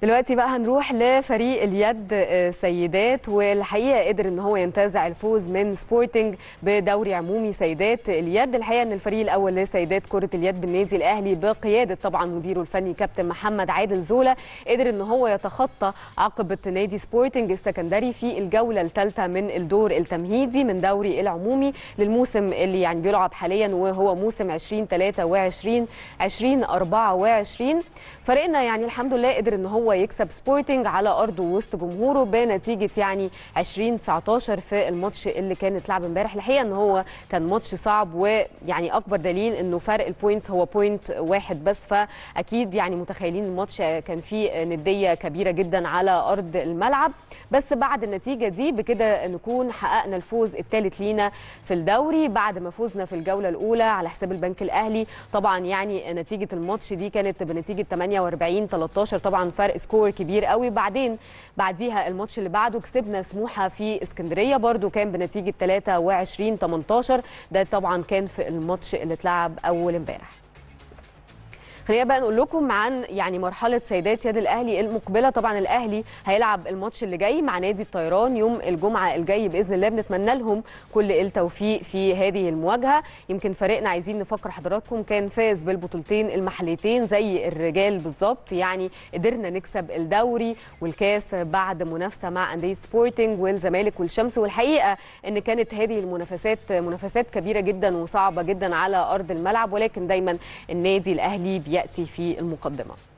دلوقتي بقى هنروح لفريق اليد آه، سيدات والحقيقه قدر ان هو ينتزع الفوز من سبورتنج بدوري عمومي سيدات اليد الحقيقه ان الفريق الاول لسيدات كره اليد بالنادي الاهلي بقياده طبعا مديره الفني كابتن محمد عادل زولا قدر ان هو يتخطى عقبه نادي سبورتنج السكندري في الجوله الثالثه من الدور التمهيدي من دوري العمومي للموسم اللي يعني بيلعب حاليا وهو موسم 2023 2024 فريقنا يعني الحمد لله قدر ان هو يكسب سبورتنج على ارضه وسط جمهوره بنتيجه يعني 20 19 في الماتش اللي كان اتلعب امبارح الحقيقه ان هو كان ماتش صعب ويعني اكبر دليل انه فرق البوينتس هو بوينت واحد بس فاكيد يعني متخيلين الماتش كان فيه نديه كبيره جدا على ارض الملعب بس بعد النتيجه دي بكده نكون حققنا الفوز الثالث لينا في الدوري بعد ما فوزنا في الجوله الاولى على حساب البنك الاهلي طبعا يعني نتيجه الماتش دي كانت بنتيجه 48 13 طبعا فرق سكور كبير قوي بعدين بعديها الماتش اللي بعده كسبنا سموحه في اسكندريه برده كان بنتيجه 23 18 ده طبعا كان في الماتش اللي اتلعب اول امبارح خلينا بقى نقول لكم عن يعني مرحله سيدات يد الاهلي المقبله طبعا الاهلي هيلعب الماتش اللي جاي مع نادي الطيران يوم الجمعه الجاي باذن الله بنتمنى لهم كل التوفيق في هذه المواجهه يمكن فريقنا عايزين نفكر حضراتكم كان فاز بالبطولتين المحليتين زي الرجال بالظبط يعني قدرنا نكسب الدوري والكاس بعد منافسه مع انديه سبورتنج والزمالك والشمس والحقيقه ان كانت هذه المنافسات منافسات كبيره جدا وصعبه جدا على ارض الملعب ولكن دايما النادي الاهلي بياتي في المقدمه